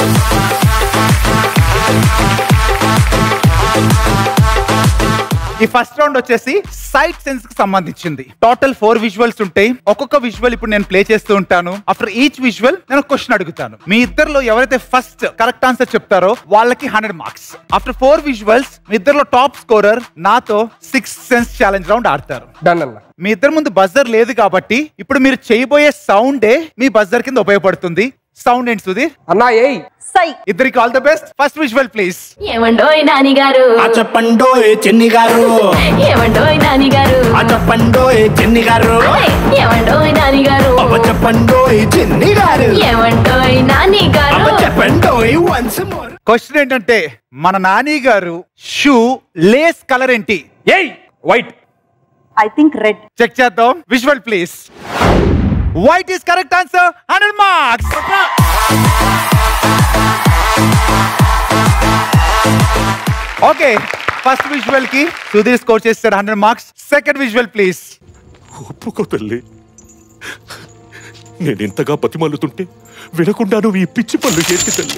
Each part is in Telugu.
ఈ ఫస్ట్ రౌండ్ వచ్చేసి సైట్ సెన్స్ కి సంబంధించింది టోటల్ ఫోర్ విజువల్స్ ఉంటాయి ఒక్కొక్క విజువల్ ఇప్పుడు నేను ప్లే చేస్తూ ఉంటాను ఆఫ్టర్ ఈచ్ విజువల్ నేను క్వశ్చన్ అడుగుతాను మీ ఇద్దరిలో ఎవరైతే ఫస్ట్ కరెక్ట్ ఆన్సర్ చెప్తారో వాళ్ళకి hundred marks after four visuals మీ ఇద్దరిలో టాప్ స్కోరర్ నాతో సిక్స్ సెన్స్ ఛాలెంజ్ రౌండ్ ఆడతారు డన్ అన్న మీ ఇద్దరి ముందు బజర్ లేదు కాబట్టి ఇప్పుడు మీరు చేయబోయే సౌండే మీ బజర్ కింద ఉపయోగపడుతుంది సౌండ్ ఏంటి సుధీర్ అన్నా ఏయ్ సై ఇద్దరికి all the best first visual please ఏమండోయ్ నాని గారు ఆ చెప్పండోయ్ చెన్ని గారు ఏమండోయ్ నాని గారు ఆ చెప్పండోయ్ చెన్ని గారు ఏమండోయ్ నాని గారు అవ్వ చెప్పండోయ్ చెన్ని గారు ఏమండోయ్ నాని గారు అవ్వ చెప్పండోయ్ వన్స్ మోర్ క్వశ్చన్ ఏంటంటే మన నాని గారు షూ లేస్ కలర్ ఏంటి ఏయ్ white I think red check చేద్దాం visual please white is correct answer hundred marks okay first visual కి సుధీర్ స్కోర్ చేస్తాడు hundred marks second visual please ఒప్పుకో తల్లి నేను ఇంతగా బతిమల్లుతుంటే వినకుండా నువ్వు ఈ పిచ్చి పళ్ళు చేసి తల్లి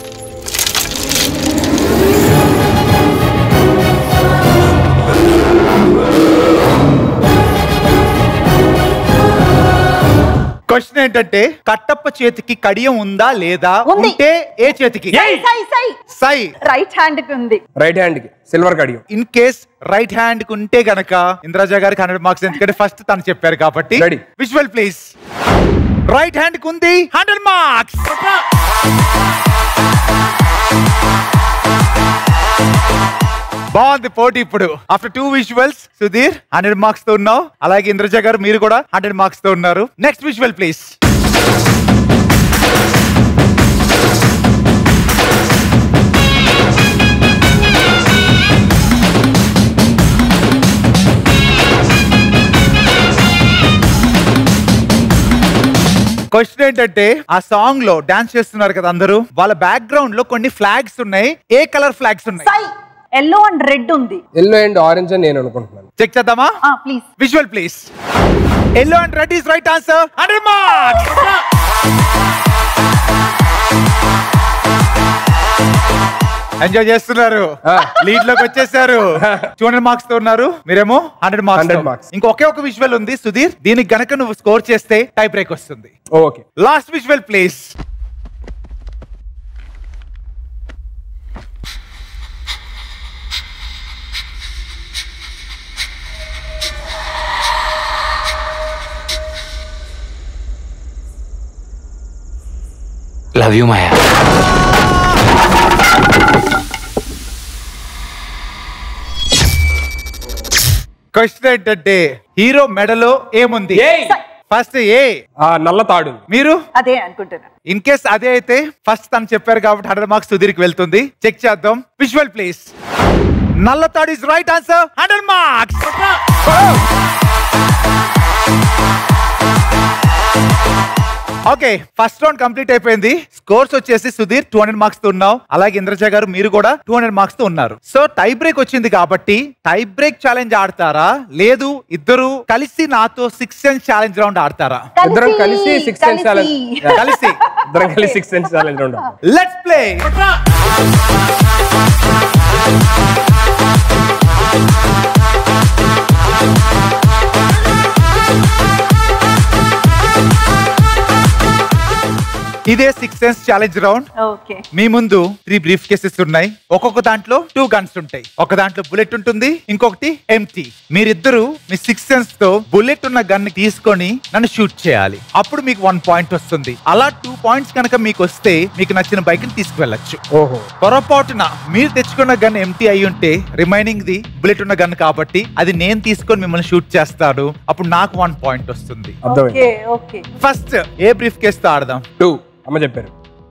క్వశ్చన్ ఏంటంటే కట్టప్ప చేతికి కడియం ఉందా లేదా ఉంది. ఉంటే ఏ చేతికి సై సై సై రైట్ హ్యాండ్ కి ఉంది రైట్ హ్యాండ్ కి సిల్వర్ కడియం ఇన్ కేస్ రైట్ హ్యాండ్ కు ఉంటే గనక ఇంద్రాజా గారికి హండ్రెడ్ మార్క్స్ ఎందుకంటే ఫస్ట్ తను చెప్పారు కాబట్టి Ready. Visual please right hand కు ఉంది హండ్రెడ్ మార్క్స్ బాగుంది పోటీ ఇప్పుడు after two visuals Sudheer hundred marks తో ఉన్నావు అలాగే ఇంద్రజ గారు మీరు కూడా హండ్రెడ్ మార్క్స్ తో ఉన్నారు నెక్స్ట్ విజువల్ ప్లీజ్ క్వశ్చన్ ఏంటంటే ఆ సాంగ్ లో డాన్స్ చేస్తున్నారు కదా అందరూ వాళ్ళ బ్యాక్గ్రౌండ్ లో కొన్ని ఫ్లాగ్స్ ఉన్నాయి ఏ కలర్ ఫ్లాగ్స్ ఉన్నాయి సై ఎల్లో అండ్ రెడ్ ఉంది ఎల్లో అండ్ ఆరెంజ్ అని నేను అనుకుంటున్నాను చెక్ చేద్దామా ఆ please visual please yellow and red is right answer hundred marks enjoy చేస్తున్నారు ఆ. లీడ్ లోకి వచ్చేసారు టూ హండ్రెడ్ మార్క్స్ తో ఉన్నారు మీరేమో హండ్రెడ్ 100 మార్క్స్ marks. ఇంకొకే ఒక విజువల్ ఉంది సుధీర్ దీనికి గనక నువ్వు స్కోర్ చేస్తే టై బ్రేక్ వస్తుంది okay last visual please love you Maya question ఏంటంటే హీరో మెడలో ఏముంది ఏయ్ ఫస్ట్ ఏ ఆ నల్ల తాడు మీరు అదే అనుకుంటున్నా ఇన్ కేస్ అదే అయితే ఫస్ట్ తను చెప్పారు కాబట్టి హండ్రెడ్ మార్క్స్ సుధీర్కి వెళ్తుంది చెక్ చేద్దాం విజువల్ ప్లీజ్ నల్ల తాడు is right answer hundred marks okay first round complete అయిపోయింది స్కోర్స్ వచ్చేసి సుధీర్ టూ హండ్రెడ్ మార్క్స్ తో ఉన్నావు అలాగే ఇంద్రజ గారు మీరు కూడా టూ హండ్రెడ్ మార్క్స్ తో ఉన్నారు సో టై బ్రేక్ వచ్చింది కాబట్టి టై బ్రేక్ ఛాలెంజ్ ఆడతారా లేదు ఇద్దరు కలిసి నాతో సిక్స్ సెన్స్ ఛాలెంజ్ రౌండ్ ఆడతారా ఇద్దరం కలిసి సిక్స్ సెన్స్ ఛాలెంజ్ కలిసి ఇద్దరం కలిసి సిక్స్ సెన్స్ ఛాలెంజ్ ఉండాలి లెట్స్ ప్లే ఇదే six sense challenge round okay మీ ముందు త్రీ బ్రీఫ్ కేసెస్ ఉన్నాయి ఒక్కొక్క దాంట్లో టూ గన్స్ ఉంటాయి ఒక దాంట్లో బుల్లెట్ ఉంటుంది ఇంకొకటి ఎంటీ మీరిద్దరు మీ సిక్స్ సెన్స్ తో బుల్లెట్ ఉన్న గన్ తీసుకొని నన్ను షూట్ చేయాలి అప్పుడు మీకు వన్ పాయింట్ వస్తుంది అలా టూ పాయింట్స్ కనుక మీకు వస్తే మీకు నచ్చిన బైక్ ని తీసుకువెళ్ళచ్చు ఓహో పొరపాటున మీరు తెచ్చుకున్న గన్ ఎంటీ అయి ఉంటే రిమైనింగ్ ది బుల్లెట్ ఉన్న గన్ కాబట్టి అది నేను తీసుకొని మిమ్మల్ని షూట్ చేస్తాను అప్పుడు నాకు వన్ పాయింట్ వస్తుంది అర్థమైంది okay okay first a brief case తో ఆడదాం టూ అమ్మ చెప్పారు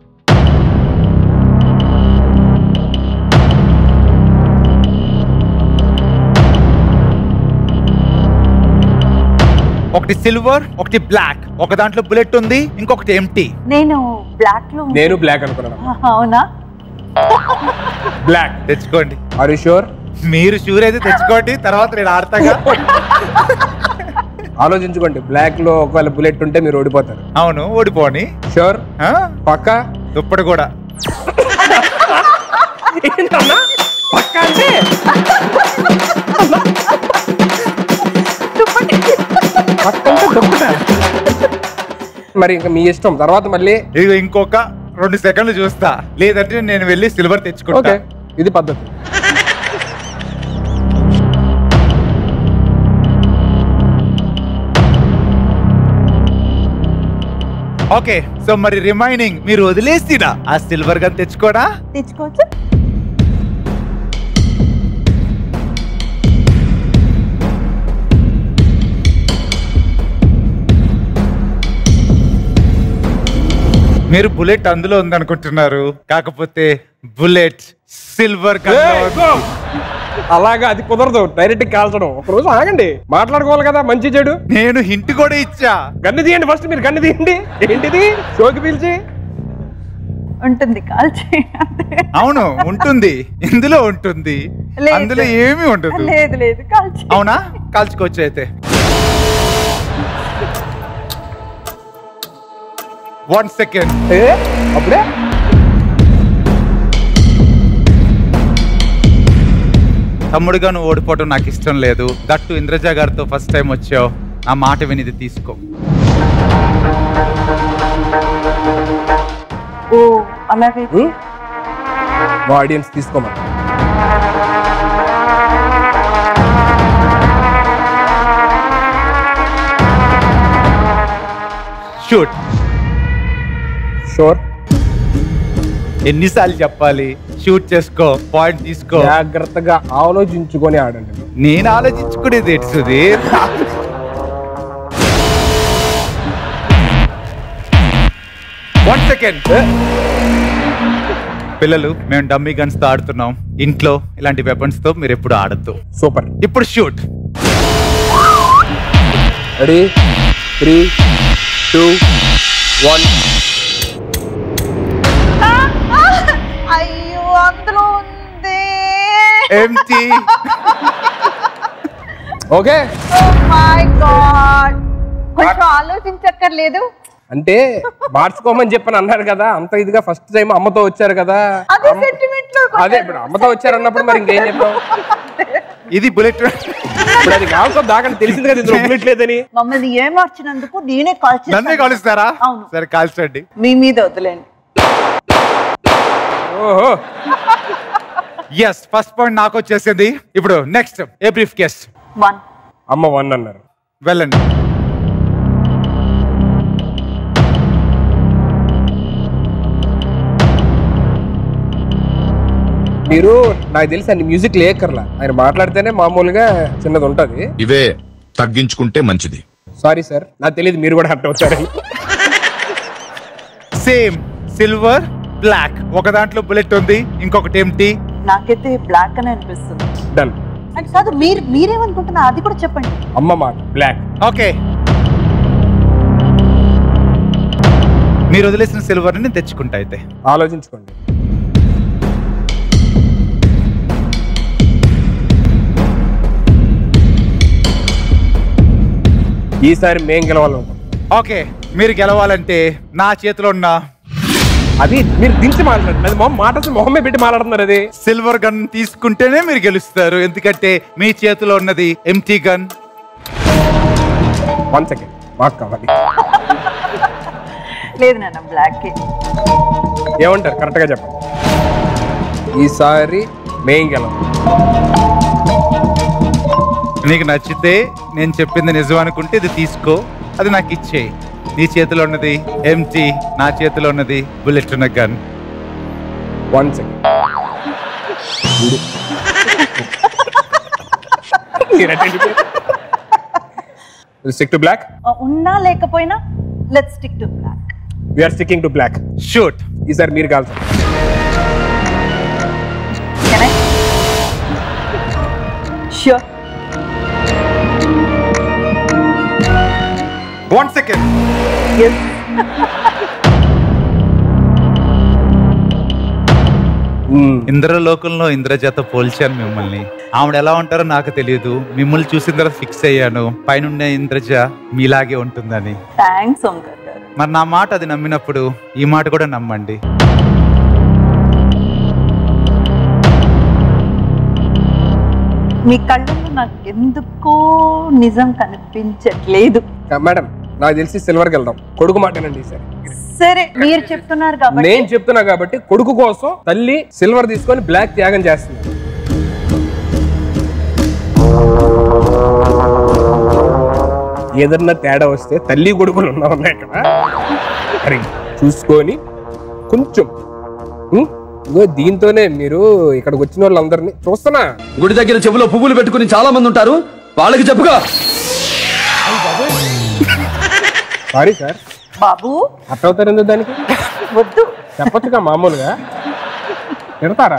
ఒకటి సిల్వర్ ఒకటి బ్లాక్ ఒక దాంట్లో బుల్లెట్ ఉంది ఇంకొకటి ఎంటీ నేను బ్లాక్ లో ఉంది. నేను బ్లాక్ అనుకున్నాను అవునా బ్లాక్ తెచ్చుకోండి ఆర్ యు షూర్ మీరు షూర్ అయితే తెచ్చుకోండి తర్వాత నేను ఆడతాగా ఆలోచించుకోండి బ్లాక్ లో ఒకవేళ బుల్లెట్ ఉంటే మీరు ఓడిపోతారు అవును ఓడిపోని షూర్ ఆ? పక్కా దుప్పటి కూడా ఏంటన్నా పక్క అంటే పక్క అంటే దుప్పట మరి ఇంకా మీ ఇష్టం తర్వాత మళ్ళీ ఇది ఇంకొక రెండు సెకండ్లు చూస్తా లేదంటే నేను వెళ్ళి సిల్వర్ తెచ్చుకుంటా ఓకే ఇది పద్ధతి ఓకే సో మరి రిమైనింగ్ మీరు వదిలేసినా ఆ సిల్వర్ గన్ తెచ్చుకోడా తెచ్చుకోవచ్చు మీరు బుల్లెట్ అందులో ఉందనుకుంటున్నారు కాకపోతే బుల్లెట్ సిల్వర్ గన్ ఏయ్, గో. అలాగా అది కుదరదు డైరెక్ట్ కాల్చడం ఒక రోజు ఆగండి మాట్లాడుకోవాలి కదా మంచి చెడు నేను హింట్ కూడా ఇచ్చా గన్ను తీయండి ఫస్ట్ మీరు గన్ను తీయండి ఏంటిది షోకి పిలిచి ఉంటుంది కాల్చి అవును ఉంటుంది ఇందులో ఉంటుంది లేదు. అందులో ఏమీ ఉండదు లేదు లేదు కాల్చి అవునా కాల్చుకోవచ్చు అయితే వన్ సెకండ్ ఏ, అప్పుడే తమ్ముడుగా నువ్వు ఓడిపోవడం నాకు ఇష్టం లేదు దట్టు ఇంద్రజ గారితో ఫస్ట్ టైం వచ్చావు నా మాట వినిది తీసుకో ఓ అలాగైతే మా ఆడియన్స్ తీసుకోమని షూట్ షూర్ ఎన్నిసార్లు చెప్పాలి షూట్ చేసుకో పాయింట్ తీసుకో జాగ్రత్తగా ఆలోచించుకొని ఆడండి నేను ఆలోచించుకునేది ఏంటి సుధీర్ వన్ సెకండ్ పిల్లలు మేము డమ్మీ గన్స్ తో ఆడుతున్నాం ఇంట్లో ఇలాంటి వెపన్స్ తో మీరు ఎప్పుడు ఆడద్దు సూపర్ ఇప్పుడు shoot ready three two one అయ్యో అందులో ఉంది ఎంటీ ఓకే మై గాడ్ కొంచెం ఆలోచించక్కర్లేదు అంటే మార్చుకోమని చెప్పని అన్నారు కదా అంత ఇదిగా ఫస్ట్ టైం అమ్మతో వచ్చారు కదా అదే అమ్మ- సెంటిమెంట్ లో అదే ఇప్పుడు అమ్మతో వచ్చారు అన్నప్పుడు మరి ఇంకేం చెప్పావు ఇది బుల్లెట్ ఇప్పుడు అది కావాల్సిన దాకా తెలిసింది కదా ఇందులో బుల్లెట్ లేదని మమ్మల్ని ఏమార్చినందుకు నేనే కాల్ నన్నే కాలుస్తారా అవును సరే కాల్చండి మీ మీద వదిలేండి ఓహో ఎస్ ఫస్ట్ పాయింట్ నాకు వచ్చేసింది ఇప్పుడు next a brief case one అమ్మ వన్ అన్నారు వెళ్ళండి మీరు నాకు తెలిసి అన్ని మ్యూజిక్ లేకర్లా ఆయన మాట్లాడితేనే మామూలుగా చిన్నది ఉంటది ఇవే తగ్గించుకుంటే మంచిది సారీ సార్ నాకు తెలియదు మీరు కూడా హర్ట్ అవుతారని సేమ్ సిల్వర్ బ్లాక్ ఒక దాంట్లో బుల్లెట్ ఉంది ఇంకొకటి ఎంటీ నాకైతే బ్లాక్ అని అనిపిస్తుంది డన్ అంటే కాదు మీరు మీరేమనుకుంటున్నా అది కూడా చెప్పండి అమ్మ మాట బ్లాక్ ఓకే మీరు వదిలేసిన సిల్వర్ ని తెచ్చుకుంటా అయితే ఆలోచించుకోండి ఈసారి మేం గెలవాలనుకుంటున్నాం ఓకే మీరు గెలవాలంటే నా చేతిలో ఉన్న అది మీరు దించి మాట్లాడండి అది మొహం మాట అసలు మొహమే పెట్టి మాట్లాడుతున్నారు అది సిల్వర్ గన్ తీసుకుంటేనే మీరు గెలుస్తారు ఎందుకంటే మీ చేతిలో ఉన్నది ఎంటీ గన్ వన్ సెకండ్ మాకు కావాలి లేదు నాన్న బ్లాక్ ఏమంటారు కరెక్ట్గా చెప్పండి ఈసారి మేం గెలవం నీకు నచ్చితే నేను చెప్పింది నిజం అనుకుంటే ఇది తీసుకో అది నాకు ఇచ్చేయి నీ చేతిలో ఉన్నది ఎంటీ నా చేతిలో ఉన్నది బుల్లెట్ ఉన్న gun one second stick to block ఉన్నా లేకపోయినా let stick to block we are sticking to block shoot ఈసారి మీరు కాల్చండి ష్యూర్ వన్ సెకండ్ ఇంద్రలోకంలో ఇంద్రజాత పోల్చాను మిమ్మల్ని ఆవిడ ఎలా ఉంటారో నాకు తెలియదు మిమ్మల్ని చూసిన తర్వాత ఫిక్స్ అయ్యాను పైన ఇంద్రజ మీలాగే ఉంటుందని థ్యాంక్స్ ఓంకర్ గారు మరి నా మాట అది నమ్మినప్పుడు ఈ మాట కూడా నమ్మండి మీ కళ్ళల్లో నాకు ఎందుకో నిజం కనిపించట్లేదు మేడం నాకు తెలిసి సిల్వర్కి వెళ్దాం కొడుకు మాటేనండి ఈసారి సరే మీరు చెప్తున్నారు కాబట్టి నేను చెప్తున్నా కాబట్టి కొడుకు కోసం తల్లి సిల్వర్ తీసుకొని బ్లాక్ త్యాగం చేస్తుంది ఏదన్నా తేడా వస్తే తల్లి కొడుకులు ఉన్నామన్నా ఇక్కడ మరి చూసుకొని కొంచెం ఉం? ఇగో దీంతోనే మీరు ఇక్కడికి వచ్చిన వాళ్ళందరినీ చూస్తున్నా గుడి దగ్గర చెవులో పువ్వులు పెట్టుకుని చాలా మంది ఉంటారు వాళ్ళకి చెప్పుగా సారీ సార్ బాబు అట్టవుతారు ఎందుకు దానికి వద్దు చెప్పొచ్చుగా మామూలుగా తిడతారా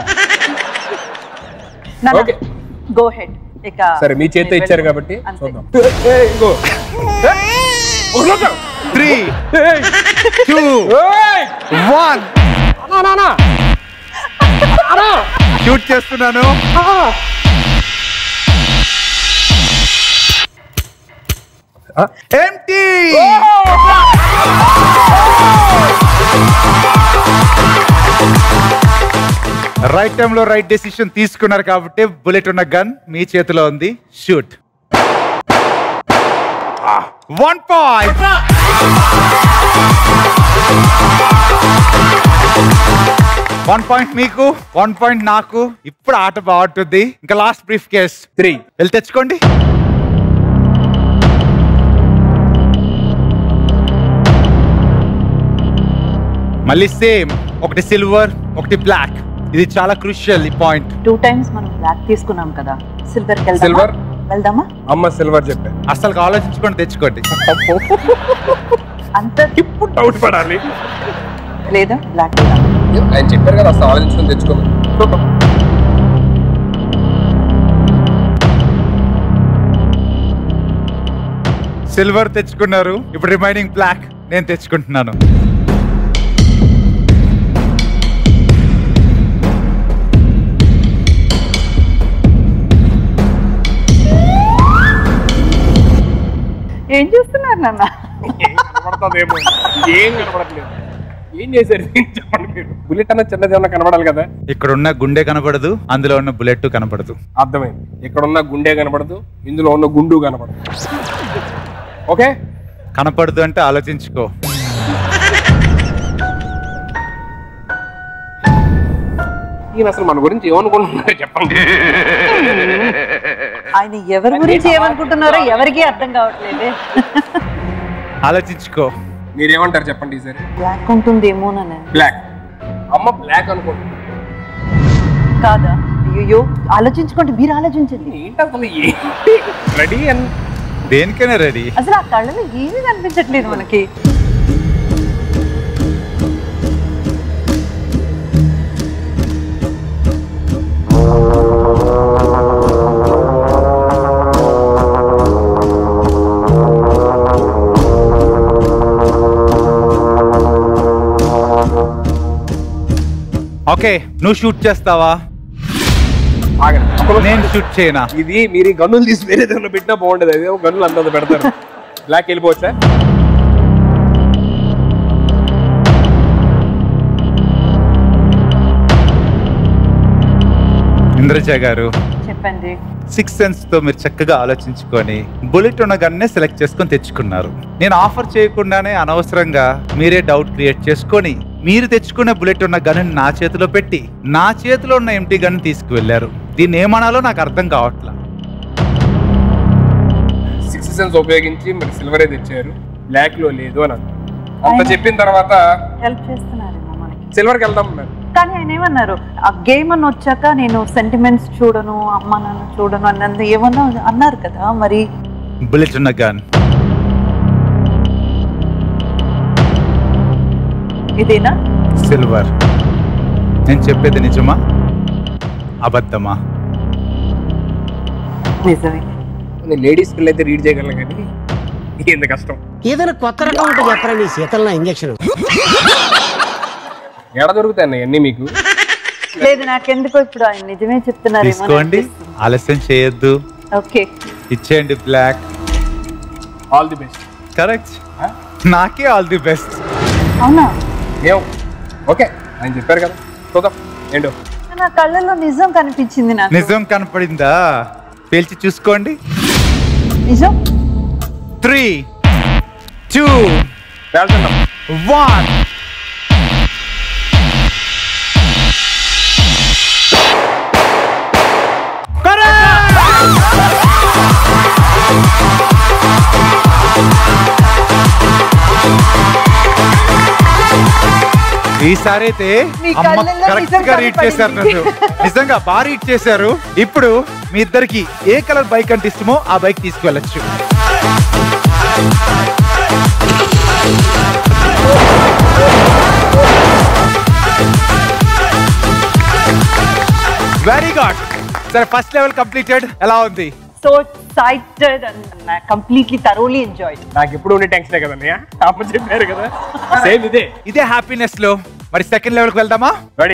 ఓకే గో హెడ్ ఇక సరే మీ చేతితో ఇచ్చారు కాబట్టి అంతే. చూద్దాం ఏ, ఇంకో ఏ, ఒక నిమిషం. త్రీ ఏయ్, టూ ఏయ్, వన్ అన్నా, అన్నా, అన్నా. అన్నా, షూట్ చేస్తున్నాను అన్నా. ఆ, ఎంటీ రైట్ టైంలో రైట్ డెసిషన్ తీసుకున్నారు కాబట్టి బుల్లెట్ ఉన్న గన్ మీ చేతిలో ఉంది shoot one point one point మీకు వన్ పాయింట్ నాకు ఇప్పుడు ఆట బాగుంటుంది ఇంకా లాస్ట్ బ్రీఫ్ కేస్ త్రీ వెళ్ళి తెచ్చుకోండి మళ్ళీ సేమ్ ఒకటి సిల్వర్ ఒకటి బ్లాక్ ఇది చాలా క్రూషియల్ ఈ పాయింట్ టూ టైమ్స్ మనం బ్లాక్ తీసుకున్నాం కదా సిల్వర్ కి వెళ్దామా Silver. వెళ్దామా అమ్మ సిల్వర్ చెప్పా అసలు ఆలోచించుకొని తెచ్చుకోండి అంత ఇప్పుడు డౌట్ పడాలి లేదా బ్లాక్ ఆయన చెప్పారు కదా అసలు ఆలోచించుకొని తెచ్చుకోమని చూద్దాం సిల్వర్ తెచ్చుకున్నారు ఇప్పుడు రిమైనింగ్ బ్లాక్ నేను తెచ్చుకుంటున్నాను ఏం చేస్తున్నారు నాన్న ఏం కనబడుతుందేమో ఏం కనబడట్లేదు ఏం చేశారు చెప్పండి మీరు బుల్లెట్ అన్న చిన్నది ఏమన్నా కనబడాలి కదా ఇక్కడ ఉన్న గుండె కనబడదు అందులో ఉన్న బుల్లెట్ కనబడదు అర్థమైంది ఇక్కడ ఉన్న గుండె కనబడదు ఇందులో ఉన్న గుండు కనబడదు ఓకే కనపడదు అంటే ఆలోచించుకో ఈయన అసలు మన గురించి ఏమనుకుంటున్నారో చెప్పండి ఆయన ఎవరి గురించి ఏమనుకుంటున్నారో ఎవరికీ అర్థం కావట్లేదే ఆలోచించుకో మీరేమంటారు చెప్పండి ఈసారి బ్లాక్ ఉంటుందేమోనని బ్లాక్ అమ్మ బ్లాక్ అనుకుంటుంది కాదా అయ్యో ఆలోచించుకోండి మీరు ఆలోచించండి ఏంటి అసలు రెడీ అని దేనికైనా రెడీ అసలు ఆ కళ్ళలో ఏమీ కనిపించట్లేదు మనకి ఓకే నువ్వు షూట్ చేస్తావా ఆగండి ఒక్క నిమిషం. నేను షూట్ చేయనా ఇది మీరు ఈ గన్నులు తీసి వేరే ఏదైనా పెట్టినా బాగుండేది అదే గన్నులు అంత పెడతారు బ్లాక్ వెళ్ళిపోవచ్చా ఇంద్రజ గారు చెప్పండి సిక్స్ సెన్స్ తో మీరు చక్కగా ఆలోచించుకొని బుల్లెట్ ఉన్న గన్నే సెలెక్ట్ చేసుకొని తెచ్చుకున్నారు నేను ఆఫర్ చేయకుండానే అనవసరంగా మీరే డౌట్ క్రియేట్ చేసుకొని మీరు తెచ్చుకున్న బుల్లెట్ ఉన్న గన్ నా చేతిలో పెట్టి నా చేతిలో ఉన్న ఎంటీ గన్ తీసుకువెళ్లారు దీన్ని ఏమనాలో నాకు అర్థం కావట్లా సిక్స్ సెన్స్ ఉపయోగించి మరి సిల్వరే తెచ్చారు బ్లాక్ లో లేదు అని అన్నారు అంత చెప్పిన తర్వాత హెల్ప్ చేస్తున్నారేమో మనకి సిల్వర్కి వెళ్దాం మరి కానీ ఆయన ఏమన్నారు ఆ గేమ్ అని వచ్చాక నేను సెంటిమెంట్స్ చూడను అమ్మ నాన్న చూడను అన్నంత ఏమన్నా అన్నారు కదా మరి బుల్లెట్ ఉన్న గన్ ఇదేనా సిల్వర్ నేను చెప్పేది నిజమా అబద్ధమా నిజమే లేడీస్ పిల్లలు అయితే రీడ్ చేయగలం కానీ ఎంత కష్టం ఏదైనా కొత్త రకం ఉంటే చెప్పరా నీ శీతల ఇంజక్షన్ ఎడ దొరుకుతాయి అన్న ఇవన్నీ మీకు లేదు నాకెందుకో ఇప్పుడు ఆయన నిజమే చెప్తున్నారేమో అని తీసుకోండి అనిపిస్తుంది. ఆలస్యం చేయొద్దు ఓకే ఇచ్చేయండి block all the best correct నాకే ఆల్ ది బెస్ట్ అవునా ఏం ఓకే ఆయన చెప్పారు కదా చూద్దాం ఏంటో నా కళ్ళల్లో నిజం కనిపించింది నాకు నిజం కనపడిందా పేల్చి చూసుకోండి నిజం త్రీ టూ వెళ్తున్నాం వన్ ఈసారి అయితే మీ అమ్మ కళ్ళల్లో కరెక్ట్ నిజం గా రీడ్ చేశారు కనపడింది. నన్ను నిజంగా బాగా రీడ్ చేశారు ఇప్పుడు మీ ఇద్దరికి ఏ కలర్ బైక్ అంటే ఇష్టమో ఆ బైక్ తీసుకువెళ్ళచ్చు వెరీ గుడ్ సరే ఫస్ట్ లెవెల్ కంప్లీటెడ్ ఎలా ఉంది so excited and completely thoroughly enjoy నాకు ఎప్పుడు ఉండే టెన్షనే కదండి అమ్మ చెప్పారు కదా సేమ్ ఇదే ఇదే హ్యాపీనెస్ లో మరి సెకండ్ లెవెల్ కి వెళ్దామా Ready?